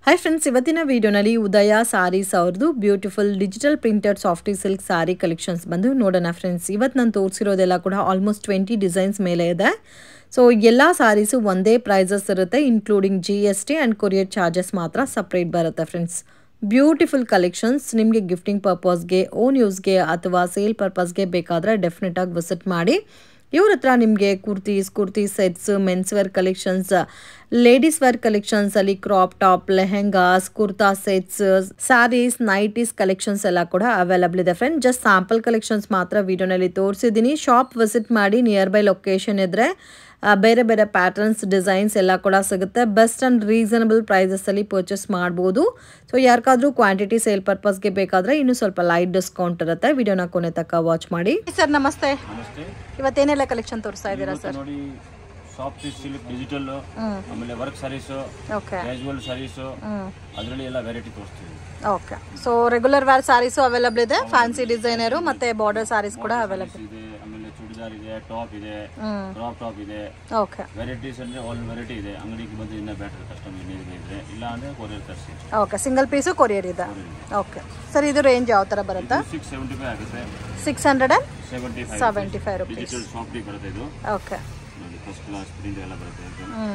Hi friends ಇವತ್ತಿನ ವಿಡಿಯೋನಲ್ಲಿ ಉದಯ ಸಾರೀಸ್ ಅವ್ರದ್ದು beautiful digital printed softy silk sari collections ಬಂದು ನೋಡೋಣ ಫ್ರೆಂಡ್ಸ್ ಇವತ್ತು ನಾನು ತೋರಿಸಿರೋದೆಲ್ಲ ಕೂಡ ಆಲ್ಮೋಸ್ಟ್ ಟ್ವೆಂಟಿ ಡಿಸೈನ್ಸ್ ಮೇಲೆ ಇದೆ ಸೊ ಎಲ್ಲ ಸಾರೀಸು ಒಂದೇ ಪ್ರೈಸಸ್ ಇರುತ್ತೆ including G S T and courier charges ಮಾತ್ರ ಸಪ್ರೇಟ್ ಬರುತ್ತೆ ಫ್ರೆಂಡ್ಸ್ ಬ್ಯೂಟಿಫುಲ್ ಕಲೆಕ್ಷನ್ಸ್ ನಿಮಗೆ ಗಿಫ್ಟಿಂಗ್ ಪರ್ಪಸ್ಗೆ ಓನ್ ಯೂಸ್ಗೆ ಅಥವಾ ಸೇಲ್ ಪರ್ಪಸ್ಗೆ ಬೇಕಾದರೆ ಡೆಫಿನೆಟಾಗಿ ವಿಸಿಟ್ ಮಾಡಿ ಇವ್ರ ಹತ್ರ ನಿಮಗೆ kurtis kurti sets men's wear collections ladies wear collections ಅಲ್ಲಿ crop top lehengas kurta sets saris nighties collections ಎಲ್ಲ ಕೂಡ ಅವೈಲಬಲ್ ಇದೆ ಫ್ರೆಂಡ್ ಜಸ್ಟ್ ಸ್ಯಾಂಪಲ್ ಕಲೆಕ್ಷನ್ಸ್ ಮಾತ್ರ ವಿಡಿಯೋನಲ್ಲಿ ತೋರಿಸಿದ್ದೀನಿ ಶಾಪ್ ವಿಸಿಟ್ ಮಾಡಿ ನಿಯರ್ ಬೈ ಲೊಕೇಶನ್ ಇದ್ರೆ ಆ, ಬೇರೆ ಬೇರೆ ಪ್ಯಾಟರ್ನ್ಸ್ ಡಿಸೈನ್ಸ್ ಎಲ್ಲ ಕೂಡ ಸಿಗುತ್ತೆ ಬೆಸ್ಟ್ ಆ್ಯಂಡ್ ರೀಸನಬಲ್ ಪ್ರೈಸಸಲ್ಲಿ ಪರ್ಚೇಸ್ ಮಾಡ್ಬೋದು ಸೊ ಯಾರಿಗಾದ್ರೂ ಕ್ವಾಂಟಿಟಿ ಸೇಲ್ ಪರ್ಪಸ್ಗೆ ಬೇಕಾದರೆ ಇನ್ನೂ ಸ್ವಲ್ಪ ಲೈಟ್ ಡಿಸ್ಕೌಂಟ್ ಇರುತ್ತೆ ವಿಡಿಯೋನ ಕೊನೆ ತನಕ ವಾಚ್ ಮಾಡಿ ಸರ್ ನಮಸ್ತೆ ನಮಸ್ತೆ ಇವತ್ತೇನೆಲ್ಲ ಕಲೆಕ್ಷನ್ ತೋರಿಸ್ತಾ ಇದ್ದೀರಾ ಇವತ್ತು ನೋಡಿ ಸಾಫ್ಟ್ ಸಿಲ್ಕ್ ಡಿಜಿಟಲ್ ಆಮೇಲೆ work saris okay casual saris ಅದರಲ್ಲಿ ಎಲ್ಲ ವೆರೈಟಿ ತೋರಿಸ್ತೀವಿ okay so regular wear saris available ಇದೆ ಫ್ಯಾನ್ಸಿ ಡಿಸೈನರು ಮತ್ತೆ ಬಾರ್ಡರ್ ಸಾರೀಸ್ ಕೂಡ ಅವೈಲಬಲ್ ಇದೆ ಆಮೇಲೆ ಚೂಡಿದಾರ್ ಇದೆ ಟಾಪ್ ಇದೆ ಕ್ರಾಪ್ ಟಾಪ್ ಇದೆ ಓಕೆ ವೆರೈಟೀಸ್ ಅಂದ್ರೆ ಆಲ್ ವೆರೈಟಿ ಇದೆ ಅಂಗಡಿಗೆ ಬಂದು ಇನ್ನೂ ಬೆಟರ್ ಕಸ್ಟಮರ್ ನೀರಿಗೆ ಇದ್ರೆ ಇಲ್ಲ ಅಂದ್ರೆ ಕೊರಿಯರ್ ತರಿಸಿ ಓಕೆ ಸಿಂಗಲ್ ಪೀಸು ಕೊರಿಯರ್ ಇದೆ ಓಕೆ ಸರ್ ಇದು ರೇಂಜ್ ಯಾವ ಥರ ಬರುತ್ತಾ ಸಿಕ್ಸ್ ಸೆವೆಂಟಿ ಫೈವ್ ಆಗುತ್ತೆ six hundred and seventy five seventy five rupees digital soft ಬರುತ್ತೆ ಇದು ಓಕೆ ನೋಡಿ ಫಸ್ಟ್ ಕ್ಲಾಸ್ ಪ್ರಿಂಟ್ ಎಲ್ಲ ಬರುತ್ತೆ ಇದು. ಹ್ಞೂ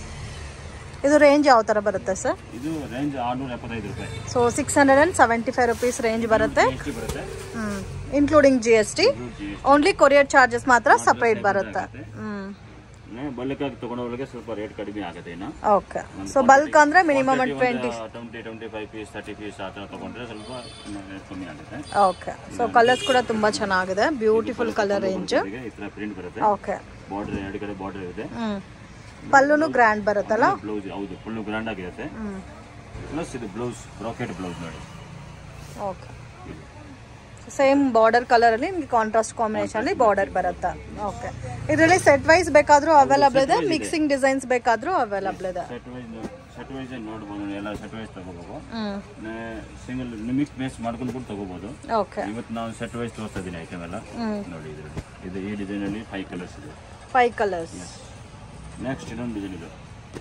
ಇದು ರೇಂಜ್ ಯಾವ ಥರ ಬರುತ್ತೆ ಸರ್ ಇದು ರೇಂಜ್ ಆರ್ನೂರ ಎಪ್ಪತ್ತೈದು ರೂಪಾಯಿ so six hundred and seventy five rupees range ಬರುತ್ತೆ ಎಷ್ಟು ಬರುತ್ತೆ ಹ್ಞೂ ಇನ್ಕ್ಲೂಡಿಂಗ್ ಜಿ ಎಸ್ ಟಿ ಇದು ಜಿ ಓನ್ಲಿ ಕೊರಿಯರ್ ಚಾರ್ಜಸ್ ಮಾತ್ರ ಸಪ್ರೇಟ್ ಬರುತ್ತೆ ಹ್ಞೂ ಬಲ್ಕಾಗಿ ತಗೊಂಡವ್ರಿಗೆ ಸ್ವಲ್ಪ ರೇಟ್ ಕಡಿಮೆ ಆಗುತ್ತೆ ಇನ್ನು ಓಕೆ ಸೊ ಬಲ್ಕ್ ಅಂದರೆ minimum twenty twenty twenty five piece thirty piece ಆ ಥರ ತಗೊಂಡ್ರೆ ಸ್ವಲ್ಪ ರೇಟ್ ಕಮ್ಮಿ ಆಗುತ್ತೆ ಓಕೆ ಸೊ ಕಲರ್ಸ್ ಕೂಡ ತುಂಬ ಚೆನ್ನಾಗಿದೆ ಬ್ಯೂಟಿಫುಲ್ ಕಲರ್ ರೇಂಜ್ ಇದಕ್ಕೆ ಈ ಥರ ಪ್ರಿಂಟ್ ಬರುತ್ತೆ ಓಕೆ ಬಾರ್ಡರ್ ಎರಡು ಕಡೆ ಬಾರ್ಡರ್ ಇದೆ ಹ್ಞೂ ಪಲ್ಲುನು ಗ್ರ್ಯಾಂಡ್ ಬರುತ್ತಲ್ಲ ಬ್ಲೌಸ್ ಹೌದು ಫುಲ್ ಗ್ರ್ಯಾಂಡ್ ಆಗಿರುತ್ತೆ ಹ್ಞೂ ಪ್ಲಸ್ ಇದು ಬ್ಲೌಸ್ ರಾಕೆಟ್ ಬ್ಲೌಸ್ ನೋಡಿ ಓಕೆ ಸೇಮ್ ಬಾರ್ಡರ್ ಕಲರಲ್ಲಿ ನಿಮಗೆ ಕಾಂಟ್ರಾಸ್ಟ್ ಕಾಂಬಿನೇಷನಲ್ಲಿ ಬಾರ್ಡರ್ ಬರುತ್ತೆ ಓಕೆ ಇದರಲ್ಲಿ ಸೆಟ್ ವೈಸ್ ಬೇಕಾದರೂ ಅವೈಲಬಲ್ ಇದೆ ಮಿಕ್ಸಿಂಗ್ ಡಿಸೈನ್ಸ್ ಬೇಕಾದರೂ ಅವೈಲಬಲ್ ಇದೆ ಸೆಟ್ ವೈಸ್ ಸೆಟ್ ವೈಸ್ ನೋಡ್ಬೋದು ಎಲ್ಲ ಸೆಟ್ ವೈಸ್ ತಗೋಬೇಕು ಹ್ಞೂ ಸಿಂಗಲ್ ಮಿಕ್ಸ್ ಬೇಸ್ ಮಾಡ್ಕೊಂಡು ಕೂಡ ತಗೋಬಹುದು ಓಕೆ ಇವತ್ತು ನಾವು ಸೆಟ್ ವೈಸ್ ತೋರಿಸ್ತಾ ಇದ್ದೀನಿ ಐಟಮ್ ಎಲ್ಲ ಹ್ಮ್. ನೋಡಿ ಇದು ಇದು ಈ ಡಿಸೈನ್ ಅಲ್ಲಿ ಫೈವ್ ಕಲರ್ಸ್ ಇದೆ ಫೈವ್ ಕಲರ್ಸ್ ನೆಕ್ಸ್ಟ್ ಇನ್ನೊಂದು ಡಿಸೈನ್ ಇದೆ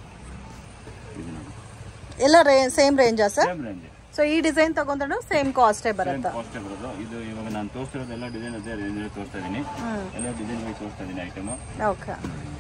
ಇದು ನೋಡಿ ಎಲ್ಲ ರೇ same ರೇಂಜಾ sir same range so ಈ ಡಿಸೈನ್ ತಗೊಂಡ್ರು ಸೇಮ್ ಕಾಸ್ಟೇ ಬರುತ್ತೆ ಕಾಸ್ಟೇ ಬರೋದು ಇದು ಇವಾಗ ನಾನು ತೋರಿಸ್ತಿರೋದೆಲ್ಲ ಡಿಸೈನ್ ಅದೇ ರೇಂಜ್ ತೋರಿಸ್ತಾ ಇದ್ದೀನಿ ಎಲ್ಲ ಡಿಸೈನ್ ವೈಸ್ ತೋರಿಸ್ತಾ ಇದ್ದೀನಿ ಐಟಮ್ ಓಕೆ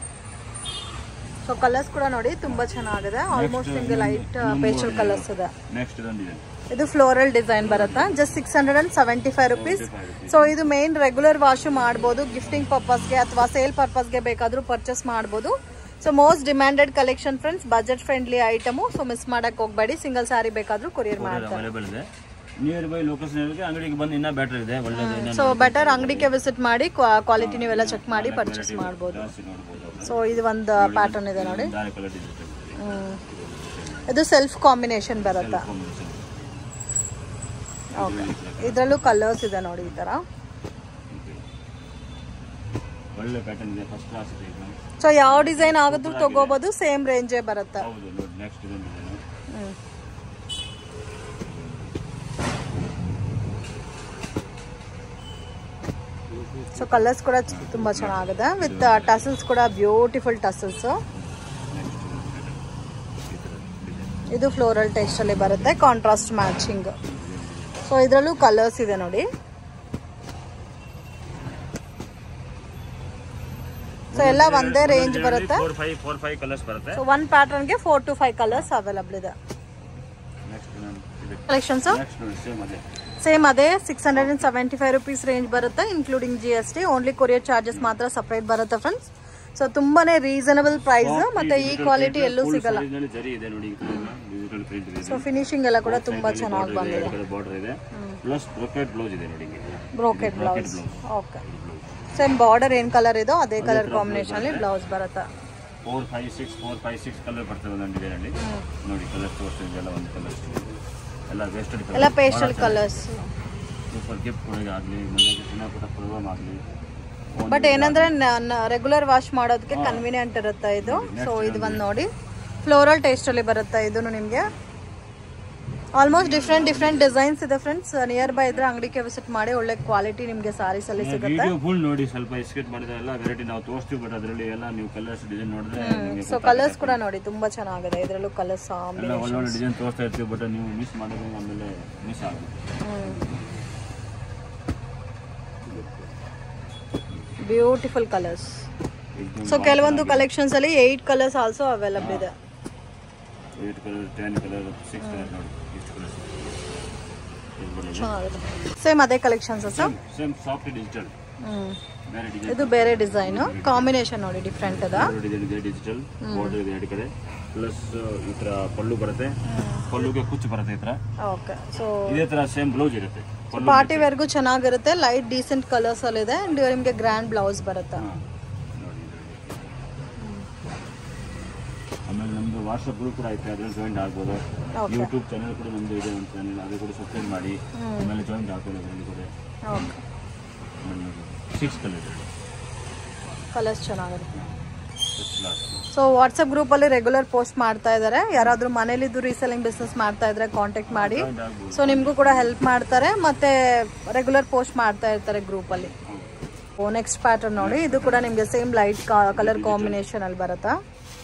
ಸೊ ಕಲರ್ಸ್ ಕೂಡ ನೋಡಿ ತುಂಬಾ ಚೆನ್ನಾಗಿದೆ ಆಲ್ಮೋಸ್ಟ್ ನಿಮಗೆ ಲೈಟ್ ಪೇಸ್ಟಲ್ ಕಲರ್ಸ್ ಇದೆ ನೆಕ್ಸ್ಟ್ ಇದೊಂದು ಡಿಸೈನ್ ಇದು ಫ್ಲೋರಲ್ ಡಿಸೈನ್ ಬರುತ್ತಾ just six hundred and seventy five rupees so ಇದು ಮೇನ್ ರೆಗ್ಯುಲರ್ ವಾಶು ಮಾಡ್ಬೋದು ಗಿಫ್ಟಿಂಗ್ ಪರ್ಪಸ್ಗೆ ಅಥವಾ ಸೇಲ್ ಪರ್ಪಸ್ಗೆ ಬೇಕಾದರೂ ಪರ್ಚೇಸ್ ಮಾಡ್ಬೋದು so most demanded collection friends budget friendly item so miss ಮಾಡಕ್ ಹೋಗಬೇಡಿ ಸಿಂಗಲ್ ಸಾರಿ ಬೇಕಾದರೂ ಕೊರಿಯರ್ ಮಾಡ್ತಾರೆ ಅವೈಲೇಬಲ್ ಇದೆ ನಿಯರ್ ಬೈ ಲೊಕೇಶನ್ ಇರುತ್ತೆ ಅಂಗಡಿಗೆ ಬಂದು ಇನ್ನೂ ಬೆಟರ್ ಇದೆ ಒಳ್ಳೆದು ಇನ್ನೂ ಸೊ ಬೆಟರ್ ಅಂಗಡಿಗೆ ವಿಸಿಟ್ ಮಾಡಿ ಕ್ವಾಲಿಟಿ ನೀವೆಲ್ಲ ಚೆಕ್ ಮಾಡಿ ಪರ್ಚೇಸ್ ಮಾಡ್ಬೋದು ಜಾಸ್ತಿ ನೋಡ್ಬೋದು ಸೊ ಇದು ಒಂದು ಪ್ಯಾಟರ್ನ್ ಇದೆ ನೋಡಿ ದಾರಿ ಕಲರ್ ಡಿಸೈನ್ ಹ್ಮ್. ಇದು ಸೆಲ್ಫ್ ಕಾಂಬಿನೇಷನ್ ಬರುತ್ತಾ ಓಕೆ ಇದರಲ್ಲೂ ಕಲರ್ಸ್ ಇದೆ ನೋಡಿ ಈ ಥರ ಒಳ್ಳೆ ಪ್ಯಾಟರ್ನ್ ಇದೆ ಫಸ್ಟ್ ಕ್ಲಾಸ್ ಇದೆ ಇದು ಸೊ ಯಾವ ಡಿಸೈನ್ ಆಗಿದ್ರು ತಗೋಬಹುದು ಸೇಮ್ ರೇಂಜೇ ಬರುತ್ತೆ ಹೌದು ನೋಡಿ ನೆಕ್ಸ್ಟ್ ಇದೊಂದು ಡಿಸೈನ್ ಹ್ಮ್. ಸೊ ಕಲರ್ಸ್ ಕೂಡ ಚ- ತುಂಬಾ ಚೆನ್ನಾಗಿದೆ ವಿತ್ ಟಸಲ್ಸ್ ಕೂಡ ಬ್ಯೂಟಿಫುಲ್ ಟಸಲ್ಸ್ ಇದು ಫ್ಲೋರಲ್ ಟೇಸ್ಟ್ ಅಲ್ಲಿ ಬರುತ್ತೆ ಕಾಂಟ್ರಾಸ್ಟ್ ಮ್ಯಾಚಿಂಗ್ ಸೊ ಇದರಲ್ಲೂ ಕಲರ್ಸ್ ಇದೆ ನೋಡಿ ಸೊ ಎಲ್ಲ ಒಂದೇ ರೇಂಜ್ ಬರುತ್ತೆ four five four five colours ಬರುತ್ತೆ ಸೊ ಒನ್ ಪ್ಯಾಟರ್ನ್ಗೆ four to five colours available ಇದೆ ನೆಕ್ಸ್ಟ್ ಇದು ಕಲೆಕ್ಷನ್ಸ್ ನೆಕ್ಸ್ಟ್ ನೋಡಿ ಸೇಮ್ ಅದೇ ಸೇಮ್ ಅದೇ six hundred and seventy five rupees range ಬರುತ್ತೆ including G S T only courier charges ಮಾತ್ರ separate ಬರುತ್ತೆ ಫ್ರೆಂಡ್ಸ್ ಸೊ ತುಂಬಾನೇ ರೀಸನಬಲ್ ಪ್ರೈಸ್ ಮತ್ತೆ ಈ ಕ್ವಾಲಿಟಿ ಎಲ್ಲೂ ಸಿಗಲ್ಲ ಇದರಲ್ಲಿ ಜರಿ ಇದೆ ನೋಡಿ ಡಿಜಿಟಲ್ ಪ್ರಿಂಟ್ ಇದೆ ಸೊ ಫಿನಿಶಿಂಗ್ ಎಲ್ಲ ಕೂಡ ತುಂಬಾ ಚೆನ್ನಾಗಿ ಬಂದಿದೆ ಬಾರ್ಡರ್ ಇದೆ ಪ್ಲಸ್ ಬ್ರೊಕೆಟ್ ಬ್ಲೌಸ್ ಇದೆ ನೋಡಿ brocade blouse okay same border ಏನ್ ಕಲರ್ ಇದೋ ಅದೇ ಕಲರ್ ಕಾಂಬಿನೇಷನ್ ಅಲ್ಲಿ ಬ್ಲೌಸ್ ಬರುತ್ತೆ four five six four five six colour ಬರ್ತದೆ ಒಂದೊಂದು ಡಿಸೈನ್ ಅಲ್ಲಿ ನೋಡಿ ಕಲರ್ ತೋರಿಸ್ತಿದೆ ಎಲ್ಲ ಒಂದು ಕಲರ್ ಎಲ್ಲ ವೇಸ್ಟೆಡ್ ಎಲ್ಲ ಪೇಸ್ಟಲ್ ಕಲರ್ಸ್ ಸೂಪರ್ ಗಿಫ್ಟ್ ಆಗಲಿ ಮನೆಗೆ ಸಣ್ಣ ಪುಟ್ಟ ಪ್ರೋಗ್ರಾಮ್ ಆಗಲಿ ಬಟ್ ಏನಂದ್ರೆ ರೆಗ್ಯುಲರ್ ವಾಶ್ ಮಾಡೋದಕ್ಕೆ ಕನ್ವಿನಿಯಂಟ್ ಇರುತ್ತೆ ಇದು ಸೊ ಇದು ಬಂದು ನೋಡಿ ಫ್ಲೋರಲ್ ಟೇಸ್ಟ್ ಅಲ್ಲಿ ಬರುತ್ತೆ ಇದನ್ನು ನಿಮಗೆ ಆಲ್ಮೋಸ್ಟ್ ಡಿಫ್ರೆಂಟ್ ಡಿಫ್ರೆಂಟ್ ಡಿಸೈನ್ಸ್ ಇದೆ ಫ್ರೆಂಡ್ಸ್ ನಿಯರ್ ಬೈ ಇದ್ರೆ ಅಂಗಡಿಗೆ ವಿಸಿಟ್ ಮಾಡಿ ಒಳ್ಳೆ ಕ್ವಾಲಿಟಿ ನಿಮಗೆ ಸಾರೀಸ್ ಅಲ್ಲಿ ಸಿಗುತ್ತೆ ವಿಡಿಯೋ ಫುಲ್ ನೋಡಿ ಸ್ವಲ್ಪ ಎಸ್ಕೇಟ್ ಮಾಡಿದ್ರೆ ಎಲ್ಲ ವೆರೈಟಿ ನಾವು ತೋರಿಸ್ತೀವಿ ಬಟ್ ಅದರಲ್ಲಿ ಎಲ್ಲ ನೀವು ಕಲರ್ಸ್ ಡಿಸೈನ್ ನೋಡಿದ್ರೆ ನಿಮಗೆ ಸೊ ಕಲರ್ಸ್ ಕೂಡ ನೋಡಿ ತುಂಬಾ ಚೆನ್ನಾಗಿದೆ ಇದರಲ್ಲೂ ಕಲರ್ಸ್ ಎಲ್ಲ ಒಳ್ಳೊಳ್ಳೆ ಡಿಸೈನ್ ತೋರಿಸ್ತಾ ಇರ್ತೀವಿ ಬಟ್ ನೀವು ಮಿಸ್ ಮಾಡಿದ್ರೆ ಆಮೇಲೆ ಮಿಸ್ ಆಗುತ್ತೆ ಬ್ಯೂಟಿಫುಲ್ ಕಲರ್ಸ್ एकदम ಸೊ ಕೆಲವೊಂದು ಕಲೆಕ್ಷನ್ಸ್ ಅಲ್ಲಿ ಏಯ್ಟ್ ಕಲರ್ಸ್ ಆಲ್ಸೋ ಅವೈಲಬಲ್ ಇದೆ eight colour ten colour six colour ನೋಡಿ ಇಷ್ಟು ಕಲರ್ಸ್ ಚೆನ್ನಾಗಿದೆ ಸೇಮ್ ಅದೇ collections sir same soft digital ಹ್ಮ್ ಬೇರೆ ಡಿಸೈನ್ ಇದು ಬೇರೆ ಡಿಸೈನ್ ಕಾಂಬಿನೇಷನ್ ನೋಡಿ ಡಿಫ್ರೆಂಟ್ ಅದ ಡಿಸೈನ್ ಇದೆ ಡಿಜಿಟಲ್ ಬಾರ್ಡರ್ ಇದೆ ಎರಡು ಕಡೆ ಪ್ಲಸ್ ಈ ತರ ಪಲ್ಲು ಬರುತ್ತೆ ಪಲ್ಲುಗೆ ಕುಚ್ಚು ಬರುತ್ತೆ ಈ ತರ ಓಕೆ ಸೊ ಇದೇ ತರ ಸೇಮ್ ಬ್ಲೌಸ್ ಇರುತ್ತೆ ಪಲ್ಲು ಪಾರ್ಟಿ ವೇರ್ಗೂ ಚೆನ್ನಾಗಿರುತ್ತೆ ಲೈಟ್ ಡೀಸೆಂಟ್ ಕಲರ್ಸ್ ಅಲ್ಲಿ ಇದೆ ಅಂಡ್ ನಿಮಗೆ ಗ್ರ್ಯಾಂಡ್ ಬ್ಲೌಸ್ ಬರುತ್ತೆ ಹಾ. ನೋಡಿ ಇದ್ರಲ್ಲಿ. ಆಮೇಲೆ ನಮ್ದು ವಾಟ್ಸಪ್ ಗ್ರೂಪ್ ಕೂಡ ಐತೆ ಅದ್ರಲ್ಲಿ ಜಾಯಿನ್ ಆಗ್ಬೋದು Okay. ಯೂಟ್ಯೂಬ್ ಚಾನಲ್ ಕೂಡ ನಮ್ದು ಇದೆ ಒಂದು ಚಾನಲ್ ಅದು ಕೂಡ ಸಬ್ಸ್ಕ್ರೈಬ್ ಮಾಡಿ ಆಮೇಲೆ ಜಾಯಿನ್ ಆಗ್ಬೋದು ಅದರಲ್ಲಿ ಕೂಡ ಓಕೆ ಸಿಕ್ಸ್ ಕಲರ್ ಕಲರ್ಸ್ ಚೆನ್ನಾಗಿರುತ್ತೆ ಫಸ್ಟ್ ಕ್ಲಾಸ್ ಸೊ ವಾಟ್ಸಪ್ ಗ್ರೂಪಲ್ಲಿ ರೆಗ್ಯುಲರ್ ಪೋಸ್ಟ್ ಮಾಡ್ತಾ ಇದ್ದಾರೆ ಯಾರಾದರೂ ಮನೇಲಿದ್ದು ರೀಸೆಲಿಂಗ್ ಬಿಸ್ನೆಸ್ ಮಾಡ್ತಾ ಇದ್ರೆ ಕಾಂಟ್ಯಾಕ್ಟ್ ಮಾಡಿ ಜಾಯಿನ್ ಆಗ್ಬೋದು ಸೊ ನಿಮಗೂ ಕೂಡ ಹೆಲ್ಪ್ ಮಾಡ್ತಾರೆ ಮತ್ತೆ ರೆಗ್ಯುಲರ್ ಪೋಸ್ಟ್ ಮಾಡ್ತಾ ಇರ್ತಾರೆ ಗ್ರೂಪಲ್ಲಿ ಓ ನೆಕ್ಸ್ಟ್ ಪ್ಯಾಟರ್ನ್ ನೋಡಿ ಇದು ಕೂಡ ನಿಮಗೆ ಸೇಮ್ ಲೈಟ್ ಕಲರ್ ಕಾಂಬಿನೇಷನ್ ಅಲ್ಲಿ ಬರುತ್ತಾ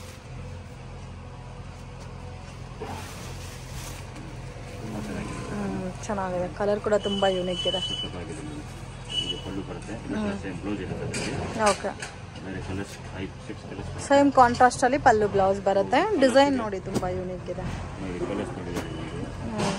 ತುಂಬ ಚೆನ್ನಾಗಿದೆ ಹ್ಮ್, ಚೆನ್ನಾಗಿದೆ ಕಲರ್ ಕೂಡ ತುಂಬಾ ಯೂನಿಕ್ ಇದೆ ಸಖತ್ತಾಗಿದೆ ನೋಡಿ. ಇದು ಪಲ್ಲು ಬರುತ್ತೆ ಸೇಮ್ ಬ್ಲೌಸ್ ಇರುತ್ತೆ ಅದರಲ್ಲಿ ಓಕೆ ಬೇರೆ ಕಲರ್ಸ್ ಐದು ಸಿಕ್ಸ್ ಕಲರ್ಸ್ ಸೇಮ್ ಕಾಂಟ್ರಾಸ್ಟ್ ಅಲ್ಲಿ ಪಲ್ಲು ಬ್ಲೌಸ್ ಬರುತ್ತೆ ಡಿಸೈನ್ ನೋಡಿ ತುಂಬಾ ಯೂನಿಕ್ ಇದೆ ನೋಡಿ ಕಲರ್ಸ್ ನೋಡಿದ್ದಾರೆ ನಿಮಗೆ ಹ್ಮ್.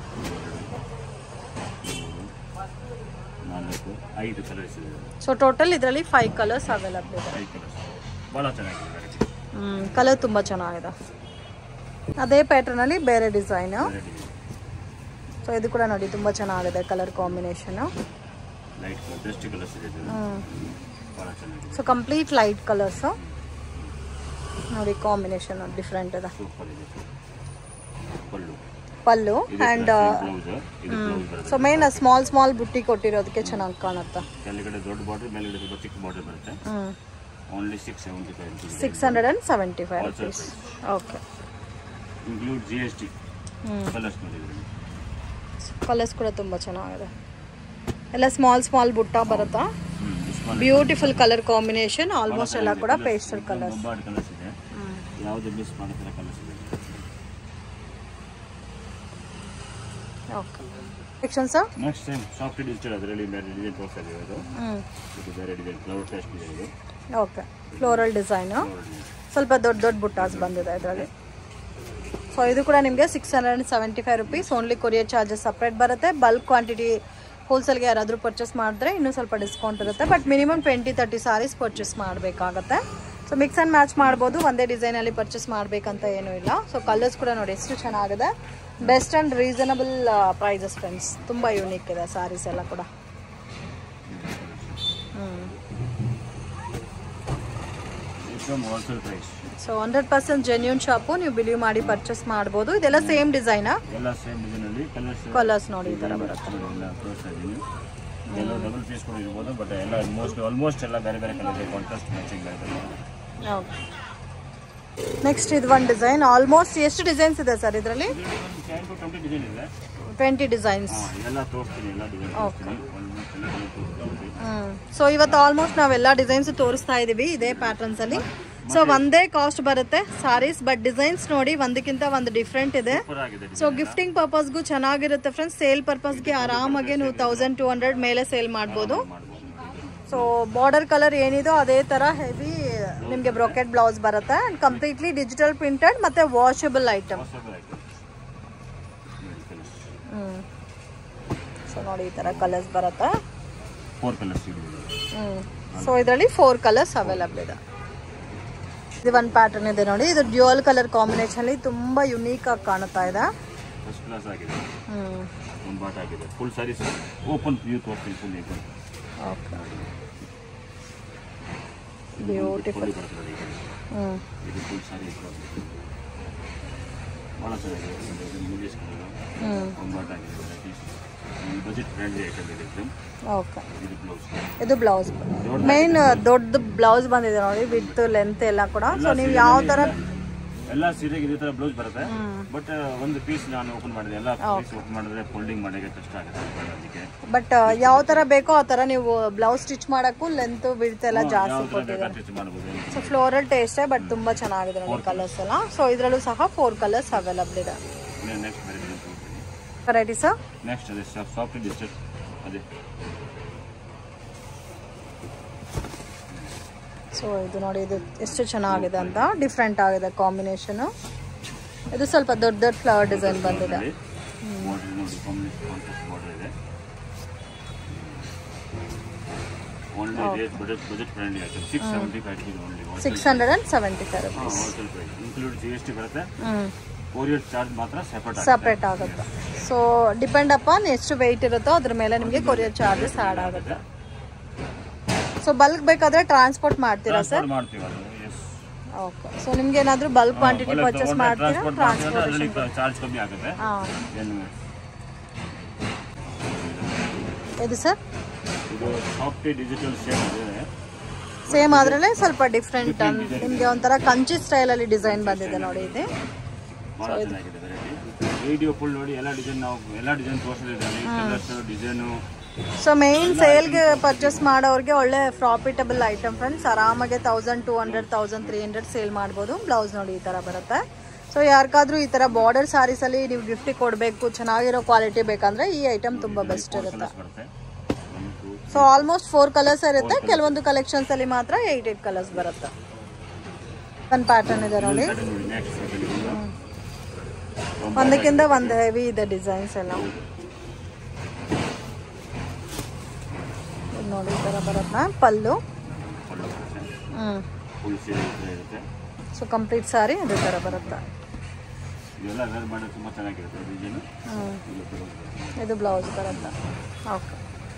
ನಾಲ್ಕು ಐದು ಕಲರ್ಸ್ ಇದೆ ಸೊ ಟೋಟಲ್ ಇದರಲ್ಲಿ ಫೈವ್ ಕಲರ್ಸ್ ಅವೈಲಬಲ್ ಇದೆ ಐದು ಕಲರ್ಸ್ ಭಾಳ ಚೆನ್ನಾಗಿದೆ ವೆರೈಟಿ ಕಲರ್ ತುಂಬ ಚೆನ್ನಾಗಿದೆ ಅದೇ ಪ್ಯಾಟರ್ನ್ ಅಲ್ಲಿ ಬೇರೆ ಡಿಸೈನ್ ವೆರೈಟಿ ಸೊ ಇದು ಕೂಡ ನೋಡಿ ತುಂಬ ಚೆನ್ನಾಗಿದೆ colour combination light best colours ಇದೆ ಇದು ಭಾಳ ಚೆನ್ನಾಗಿದೆ ಸೊ ಕಂಪ್ಲೀಟ್ ಲೈಟ್ ಕಲರ್ಸ್ ನೋಡಿ ಕಾಂಬಿನೇಷನ್ ಡಿಫ್ರೆಂಟ್ ಇದೆ ಸೂಪರ್ ಇದೆ ಪಲ್ಲು ಪಲ್ಲು ಇದು ಆ್ಯಂಡ್ ಬ್ಲೌಸ್ ಇದು ಬ್ಲೌಸ್ ಬರುತ್ತೆ ಸೊ ಮೇನ್ ಸ್ಮಾಲ್ ಸ್ಮಾಲ್ ಬುಟ್ಟಿ ಕೊಟ್ಟಿರೋದಕ್ಕೆ ಚೆನ್ನಾಗಿ ಕಾಣುತ್ತೆ ಕೆಳಗಡೆ ದೊಡ್ಡ ಬಾರ್ಡರ್ ಮೇಲ್ಗಡೆ ಸ್ವಲ್ಪ ಚಿಕ್ಕ ಬಾರ್ಡರ್ ಬರುತ್ತೆ ಹ್ಞೂ only six seventy five six hundred and seventy five rupees okay include G S T ಹ್ಞೂ ಕಲರ್ಸ್ ನೋಡಿದ್ರಿ ಕಲರ್ಸ್ ಕೂಡ ತುಂಬ ಚೆನ್ನಾಗಿದೆ ಎಲ್ಲ ಸ್ಮಾಲ್ ಸ್ಮಾಲ್ ಬುಟ್ಟ ಬರುತ್ತಾ ಹ್ಞೂ ಬ್ಯೂಟಿಫುಲ್ ಕಲರ್ ಕಾಂಬಿನೇಷನ್ ಆಲ್ಮೋಸ್ಟ್ ಎಲ್ಲ ಕೂಡ ಪೇಸ್ಟಲ್ ಕಲರ್ಸ್ ಬೊಂಬಾಟ್ ಕಲರ್ಸ್ ಇದೆ ಯಾವುದು ಮಿಸ್ ಮಾಡ್ತಾರೆ ಕಲರ್ಸ್ ಇದೆ okay section sir next time soft digital ಅದರಲ್ಲಿ ಬೇರೆ ಡಿಸೈನ್ ತೋರಿಸ್ತಾ ಇದೀವಿ ಅದು ಹ್ಞೂ ಇದು ಬೇರೆ ಡಿಸೈನ್ ಫ್ಲವರ್ ಟೆಸ್ಟ್ ಇದೆ ಇದು okay floral design Flower design. ಸ್ವಲ್ಪ ದೊಡ್ಡ ದೊಡ್ಡ ಬುಟ್ಟಾಸ್ ಬಂದಿದೆ ಇದರಲ್ಲಿ ಸೊ ಇದು ಕೂಡ ನಿಮಗೆ six hundred and seventy five rupees only courier charges separate ಬರುತ್ತೆ ಬಲ್ಕ್ ಕ್ವಾಂಟಿಟಿ ಹೋಲ್ಸೇಲ್ಗೆ ಯಾರಾದರೂ ಪರ್ಚೇಸ್ ಮಾಡಿದ್ರೆ ಇನ್ನೂ ಸ್ವಲ್ಪ ಡಿಸ್ಕೌಂಟ್ ಇರುತ್ತೆ but minimum twenty thirty saris purchase ಮಾಡಬೇಕಾಗತ್ತೆ ಸೊ ಮಿಕ್ಸ್ ಆ್ಯಂಡ್ ಮ್ಯಾಚ್ ಮಾಡ್ಬೋದು ಒಂದೇ ಡಿಸೈನಲ್ಲಿ ಪರ್ಚೇಸ್ ಮಾಡಬೇಕಂತ ಏನೂ ಇಲ್ಲ ಸೊ ಕಲರ್ಸ್ ಕೂಡ ನೋಡಿ ಎಷ್ಟು ಚೆನ್ನಾಗಿದೆ best and reasonable prices friends ತುಂಬ ಯೂನಿಕ್ ಇದೆ ಸಾರೀಸ್ ಎಲ್ಲ ಕೂಡ ಹ್ಞೂ ಏಕ್ದಮ್ wholesale price so hundred percent genuine shop ನೀವು ಬಿಲೀವ್ ಮಾಡಿ ಪರ್ಚೇಸ್ ಮಾಡ್ಬೋದು ಇದೆಲ್ಲ ಸೇಮ್ ಡಿಸೈನಾ ಎಲ್ಲ ಸೇಮ್ ಡಿಸೈನಲ್ಲಿ ಕಲರ್ಸ್ ಕಲರ್ಸ್ ನೋಡಿ ಈ ಥರ ಬರುತ್ತೆ ಎಲ್ಲ ತೋರಿಸ್ತಾ ಇದ್ದೀನಿ ಎಲ್ಲ ಡಬಲ್ ಪೀಸ್ ಕೂಡ ಇರ್ಬೋದು ಬಟ್ ಎಲ್ಲ ಮೋಸ್ಟ್ ಆಲ್ಮೋಸ್ಟ್ ಎಲ್ಲ ಬೇರೆ ಬೇರೆ ಕಲರ್ ಕಾಂಟ್ರಾಸ್ಟ್ ಮ್ಯಾಚಿಂಗ್ ಬೇರೆ ನೆಕ್ಸ್ಟ್ ಇದು ಒಂದು ಡಿಸೈನ್ ಆಲ್ಮೋಸ್ಟ್ ಎಷ್ಟು ಡಿಸೈನ್ಸ್ ಇದೆ ಸರ್ ಇದರಲ್ಲಿ ಟೆನ್ ಟು ಟ್ವೆಂಟಿ ಡಿಸೈನ್ ಇದೆ ಟ್ವೆಂಟಿ ಡಿಸೈನ್ಸ್ ಹಾಂ ಎಲ್ಲ ತೋರಿಸ್ತೀನಿ ಎಲ್ಲ ಡಿಸೈನ್ ತೋರಿಸ್ತೀನಿ ಆಲ್ಮೋಸ್ಟ್ ಎಲ್ಲ colour ತೋರಿಸ್ತೀನಿ ಸೊ ಇವತ್ತು ಆಲ್ಮೋಸ್ಟ್ ನಾವೆಲ್ಲ ಡಿಸೈನ್ಸ್ ತೋರಿಸ್ತಾ ಇದೀವಿ ಇದೇ ಪ್ಯಾಟರ್ನ್ಸ್ ಅಲ್ಲಿ ಸೊ ಒಂದೇ ಕಾಸ್ಟ್ ಬರುತ್ತೆ ಸಾರೀಸ್ ಬಟ್ ಡಿಸೈನ್ಸ್ ನೋಡಿ ಒಂದಕ್ಕಿಂತ ಒಂದು ಡಿಫ್ರೆಂಟ್ ಇದೆ ಸೂಪರ್ ಆಗಿದೆ ಸೊ ಗಿಫ್ಟಿಂಗ್ ಪರ್ಪಸ್ಗೂ ಚೆನ್ನಾಗಿರುತ್ತೆ ಫ್ರೆಂಡ್ಸ್ ಸೇಲ್ ಪರ್ಪಸ್ಗೆ ಆರಾಮಾಗಿ ನೀವು ತೌಸಂಡ್ ಟೂ ಹಂಡ್ರೆಡ್ ಮೇಲೆ ಸೇಲ್ ಮಾಡ್ಬೋದು ಮಾಡ್ಬೋದು ಸೊ ಬಾರ್ಡರ್ ಕಲರ್ ಏನಿದೋ ಅದೇ ತರ ಹೆವಿ ನಿಮಗೆ ಬ್ರೊಕೆಟ್ ಬ್ಲೌಸ್ ಬರುತ್ತೆ ಅಂಡ್ ಕಂಪ್ಲೀಟ್ಲಿ ಡಿಜಿಟಲ್ ಪ್ರಿಂಟೆಡ್ ಮತ್ತೆ ವಾಷಬಲ್ ಐಟಮ್ ಪಾಸಿಬಲ್ ಆಯ್ತು ನೋಡಿ ಕಲರ್ಸ್ ಹ್ಮ್ ಸೊ ನೋಡಿ ಈ ತರ ಕಲರ್ಸ್ ಬರುತ್ತೆ ಫೋರ್ ಕಲರ್ಸ್ ಇದೆ ಹ್ಮ್ ಸೊ ಇದರಲ್ಲಿ ಫೋರ್ ಕಲರ್ಸ್ ಅವೈಲಬಲ್ ಇದೆ ಇದು ಒಂದು ಪ್ಯಾಟರ್ನ್ ಇದೆ ನೋಡಿ ಇದು ಡ್ಯೂಯಲ್ ಕಲರ್ ಕಾಂಬಿನೇಷನ್ ಅಲ್ಲಿ ತುಂಬಾ ಯುನೀಕ್ ಆಗಿ ಕಾಣುತ್ತಾ ಇದೆ ಫಸ್ಟ್ ಕ್ಲಾಸ್ ಆಗಿದೆ ಹ್ಮ್ ಒಂದು ಬಾಟ್ ಆಗಿದೆ ಫುಲ್ ಸಾರೀಸ್ ಓಪನ್ ವ್ಯೂ ತೋರಿಸ್ತೀನಿ ಫುಲ್ ಈಗ ಓಕೆ ಬ್ಯೂಟಿಫುಲ್ ಫುಲ್ ಬರ್ತದೆ ಈಗ ಹ್ಮ್ ಇದು ಫುಲ್ ಸಾರಿ ಭಾಳ ಚೆನ್ನಾಗಿದೆ ಇಂಗ್ಲೀಷ್ ಕಲರ್ ಹ್ಮ್ ಒಂದು ಬಾಟ್ ಆಗಿದೆ ಬಜೆಟ್ ಫ್ರೆಂಡ್ಲಿ ಐಟಮ್ ಇದೆ ಇದು ಓಕೆ ಇದು ಬ್ಲೌಸ್ ಇದು ಬ್ಲೌಸ್ ಮೇನ್ ದೊಡ್ಡ ಬ್ಲೌಸ್ ಬಂದಿದೆ ನೋಡಿ ವಿತ್ ಲೆಂತ್ ಎಲ್ಲ ಕೂಡ ಸೊ ನೀವು ಯಾವ ತರ ಎಲ್ಲ ಸೀರೆಗೆ ಇದೇ ತರ ಬ್ಲೌಸ್ ಬರುತ್ತೆ ಬಟ್ ಒಂದು ಪೀಸ್ ನಾನು ಓಪನ್ ಮಾಡಿದೆ ಎಲ್ಲ ಪೀಸ್ ಓಪನ್ ಮಾಡಿದ್ರೆ ಫೋಲ್ಡಿಂಗ್ ಮಾಡೋಕೆ ಕಷ್ಟ ಆಗುತ್ತೆ ಅದಕ್ಕೆ ಬಟ್ ಯಾವ ತರ ಬೇಕೋ ಆ ತರ ನೀವು ಬ್ಲೌಸ್ ಸ್ಟಿಚ್ ಮಾಡಕ್ಕೂ ಲೆಂತ್ ಬಿಡ್ತ್ ಎಲ್ಲ ಜಾಸ್ತಿ ಯಾವ ತರ ಬೇಕಾದ್ರೆ ಸ್ಟಿಚ್ ಮಾಡ್ಬೋದು ಸೊ ಫ್ಲೋರಲ್ ಟೇಸ್ಟೇ ಬಟ್ ತುಂಬಾ ಚೆನ್ನಾಗಿದೆ ನೋಡಿ ಕಲರ್ಸ್ ಎಲ್ಲ ಸೊ ಇದರಲ್ಲೂ ಸಹ ಫೋರ್ ಕಲರ್ಸ್ ಅವೈಲಬಲ್ ಇದೆ ನೆಕ್ಸ್ಟ್ ವೆರೈಟಿ ತೋರಿಸ್ತೀನಿ ವೆರೈಟಿ ಸರ್ ನೆಕ್ಸ್ಟ್ ಅದೇ ಸಾಫ್ಟ್ ಡಿಸ್ಟರ್ ಅದೇ ಸೊ ಇದು ನೋಡಿ ಇದು ಎಷ್ಟು ಚೆನ್ನಾಗಿದೆ ಅಂತ ಡಿಫ್ರೆಂಟ್ ಆಗಿದೆ ಕಾಂಬಿನೇಷನ್ ಇದು ಸ್ವಲ್ಪ ದೊಡ್ಡ ದೊಡ್ಡ ಫ್ಲವರ್ ಡಿಸೈನ್ ಬಂದಿದೆ ಬಾರ್ಡರ್ ನೋಡಿ ಕಾಂಬಿನೇಷನ್ ಕಾಂಟ್ರಾಸ್ಟ್ ಬಾರ್ಡರ್ ಇದೆ only rate budget budget friendly ಆಯ್ತು six seventy five only six hundred and seventy five rupees wholesale price include G S T ಬರುತ್ತೆ ಹ್ಞೂ ಕೊರಿಯರ್ ಚಾರ್ಜ್ ಮಾತ್ರ ಸೆಪರೇಟ್ ಸಪ್ರೇಟ್ ಆಗುತ್ತೆ so depend upon ಎಷ್ಟು weight ಇರುತ್ತೋ ಅದ್ರ ಮೇಲೆ ನಿಮಗೆ ಕೊರಿಯರ್ ಚಾರ್ಜಸ್ ಆ್ಯಡ್ ಆಗುತ್ತೆ ಸೊ ಬಲ್ಕ್ ಬೇಕಾದ್ರೆ ಟ್ರಾನ್ಸ್ಪೋರ್ಟ್ ಮಾಡ್ತೀರಾ ಸರ್ ಟ್ರಾನ್ಸ್ಫರ್ ಮಾಡ್ತೀವಿ ಅದು ಎಸ್ ಓಕೆ ಸೊ ನಿಮ್ಗೆ ಏನಾದರೂ ಬಲ್ಕ್ ಕ್ವಾಂಟಿಟಿ ಪರ್ಚೇಸ್ ಮಾಡ್ತೀರಾ ಟ್ರಾನ್ಸ್ಪೋರ್ಟ್ ಮಾಡ್ತೀವಿ ಅದರಲ್ಲಿ ಚಾರ್ಜ್ ಕಮ್ಮಿ ಆಗುತ್ತೆ ಹಾಂ ಏನು ಇದು ಸರ್ ಇದು ಸಾಫ್ಟ್ ಡಿಜಿಟಲ್ ಶೇಪ್ ಇದೆ ಸೇಮ್ ಆದ್ರಲ್ಲೇ ಸ್ವಲ್ಪ ಡಿಫ್ರೆಂಟ್ ನಿಮಗೆ ಒಂಥರ ಕಂಚಿ ಸ್ಟೈಲಲ್ಲಿ ಡಿಸೈನ್ ಬಂದಿದೆ ನೋಡಿ ಇದು ಭಾಳ ಚೆನ್ನಾಗಿದೆ ವೆರೈಟಿ ವಿಡಿಯೋ ಫುಲ್ ನೋಡಿ ಎಲ್ಲ ಡಿಸೈನ್ ನಾವು ಎಲ್ಲ ಡಿಸೈನ್ ತೋರಿಸಿದ್ದೀವಿ ಕಲರ್ಸ್ ಡಿಸೈನು ಸೊ ಮೇನ್ ಸೇಲ್ಗೆ ಪರ್ಚೇಸ್ ಮಾಡೋರಿಗೆ ಒಳ್ಳೆ ಪ್ರಾಫಿಟಬಲ್ ಐಟಮ್ ಫ್ರೆಂಡ್ಸ್ ಆರಾಮಾಗಿ thousand two hundred thousand three hundred sale ಮಾಡ್ಬೋದು ಬ್ಲೌಸ್ ನೋಡಿ ಈ ಥರ ಬರುತ್ತೆ ಸೊ ಯಾರಿಗಾದ್ರೂ ಈ ಥರ ಬಾರ್ಡರ್ ಸ್ಯಾರೀಸಲ್ಲಿ ನೀವು ಗಿಫ್ಟಿಗೆ ಕೊಡಬೇಕು ಚೆನ್ನಾಗಿರೋ ಕ್ವಾಲಿಟಿ ಬೇಕಂದ್ರೆ ಈ ಐಟಮ್ ತುಂಬ ಬೆಸ್ಟ್ ಇರುತ್ತೆ ಕಲರ್ಸ್ ಬರುತ್ತೆ one two so almost four colours ಇರುತ್ತೆ ಕೆಲವೊಂದು ಕಲೆಕ್ಷನ್ಸ್ ಅಲ್ಲಿ ಮಾತ್ರ ಏಯ್ಟ್ ಏಟ್ ಕಲರ್ಸ್ ಬರುತ್ತೆ ಒಂದು ಪ್ಯಾಟರ್ನ್ ಇದೆ ನೋಡಿ ನೋಡಿ ನೆಕ್ಸ್ಟ್ ಒಂದಕ್ಕಿಂತ ಒಂದು ಹೆವಿ ಇದೆ ಡಿಸೈನ್ಸ್ ಎಲ್ಲ ಇದ್ ನೋಡಿ ಈ ಥರ ಬರುತ್ತೆ ಪಲ್ಲು ಹ್ಞೂ ಫುಲ್ ಸೀರೆ ಈ ಥರ ಇರುತ್ತೆ ಸೊ ಕಂಪ್ಲೀಟ್ ಸಾರಿ ಅದೇ ಥರ ಬರುತ್ತೆ ಇದೆಲ್ಲ ವೇರ್ ಮಾಡೋದು ತುಂಬ ಚೆನ್ನಾಗಿರುತ್ತೆ ಡಿಸೈನು ಹ್ಞೂ ಇದು ಬ್ಲೌಸ್ ಬರುತ್ತೆ ಓಕೆ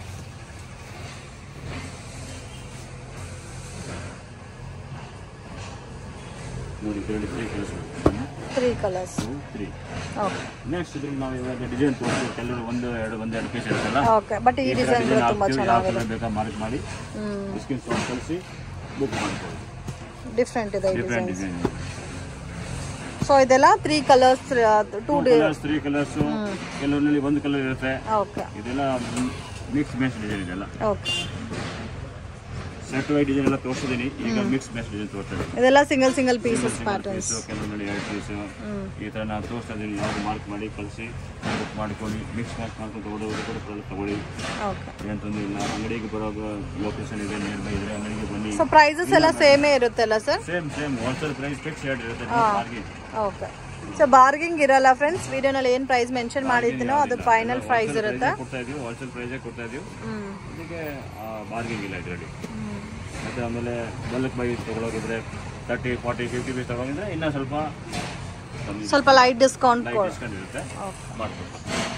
ನೋಡಿ ಇದರಲ್ಲಿ three colours three colours two three okay next ಇದ್ರಲ್ಲಿ ನಾವು ಇವಾಗ ಡಿಸೈನ್ ತೋರಿಸಿ ಕೆಲವರು ಒಂದು ಎರಡು ಒಂದು ಎರಡು ಪೀಸ್ ಇರುತ್ತಲ್ಲ ಓಕೆ ಬಟ್ ಈ ಡಿಸೈನ್ಗಳು ತುಂಬ ಯಾವ ಚೆನ್ನಾಗಿದೆ ಕಲರ್ ಬೇಕಾ ಮಾರ್ಕ್ ಮಾಡಿ ಹ್ಞೂ ಸ್ಕಿನ್ ಸಾಫ್ಟ್ ಕಳಿಸಿ ಬುಕ್ ಮಾಡ್ಕೊಳ್ಳಿ ಡಿಫ್ರೆಂಟ್ ಇದೆ ಈ ಡಿಫ್ರೆಂಟ್ ಡಿಸೈನ್ಸ್ ಡಿಸೈನ್ ಸೊ ಇದೆಲ್ಲ three colours two D colours three colours ಕೆಲವರಲ್ಲಿ ಒಂದು ಕಲರ್ ಇರುತ್ತೆ ಓಕೆ ಇದೆಲ್ಲ ಮಿಕ್ಸ್ ಮ್ಯಾಚ್ ಡಿಸೈನ್ ಇದೆಲ್ಲ ಓಕೆ ಸೆಟ್ ವೈಟ್ ಡಿಸೈನ್ ಎಲ್ಲ ತೋರಿಸಿದ್ದೀನಿ ಈಗ ಮಿಕ್ಸ್ ಮ್ಯಾಚ್ ಡಿಸೈನ್ ತೋರಿಸ್ತಾ ಇದ್ದೀನಿ ಇದೆಲ್ಲ single single pieces patterns piece ಕೆಲವೊಂದಲ್ಲಿ ಎರಡು ಪೀಸು ಈ ಥರ ನಾನು ತೋರಿಸ್ತಾ ಇದ್ದೀನಿ ಯಾವುದು ಮಾರ್ಕ್ ಮಾಡಿ ಕಳಿಸಿ ಬುಕ್ ಮಾಡ್ಕೊಂಡು ಮಿಕ್ಸ್ ಮ್ಯಾಚ್ ಮಾಡ್ಕೊಂಡು ತಗೊಳ್ಳೋದು ಕೂಡ ಪರವಾಗಿಲ್ಲ ತಗೊಳ್ಳಿ ಓಕೆ ಏನು ತೊಂದರೆ ಇಲ್ಲ ಅಂಗಡಿಗೆ ಬರೋವಾಗ ಲೊಕೇಶನ್ ಇದೆ ನಿಯರ್ ಬೈ ಇದೆ ಅಂಗಡಿಗೆ ಬನ್ನಿ ಸೊ ಪ್ರೈಸಸ್ ಎಲ್ಲ ಸೇಮೇ ಇರುತ್ತಲ್ಲ sir same same wholesale price fix rate ಇರುತ್ತೆ ಮಾರ್ಕೆಟ್ ಓಕೆ ಸೊ ಬಾರ್ಗಿಂಗ್ ಇರಲ್ಲ ಫ್ರೆಂಡ್ಸ್ ವಿಡಿಯೋನಲ್ಲಿ ಏನು ಪ್ರೈಸ್ ಮೆನ್ಷನ್ ಮಾಡಿದ್ದೀನೋ ಅದು ಫೈನಲ್ ಪ್ರೈಸ್ ಇರುತ್ತೆ ಕೊಡ್ತಾ ಇದೀವಿ ಹೋಲ್ಸೇಲ್ ಪ್ರೈಸೇ ಕೊಡ್ತಾ ಇದೀವಿ ಹ್ಞೂ ಇದಕ್ಕೆ ಬಾರ್ಗಿಂಗ್ ಇಲ್ಲ ಇದರಲ್ಲಿ ಮತ್ತೆ ಆಮೇಲೆ ಬಲ್ಕ್ ಬೈ ತಗೊಳೋಗಿದ್ರೆ ತರ್ಟಿ ಫಾರ್ಟಿ ಫಿಫ್ಟಿ ಪೀಸ್ ತಗೊಂಡಿದ್ರೆ ಇನ್ನೂ ಸ್ವಲ್ಪ ಸ್ವಲ್ಪ ಲೈಟ್ ಡಿಸ್ಕೌಂಟ್ ಲೈಟ್ ಡಿಸ್ಕೌಂಟ್ ಇರುತ್ತೆ ಓಕೆ ಮಾಡ್ಕೊಡ್ತೀವಿ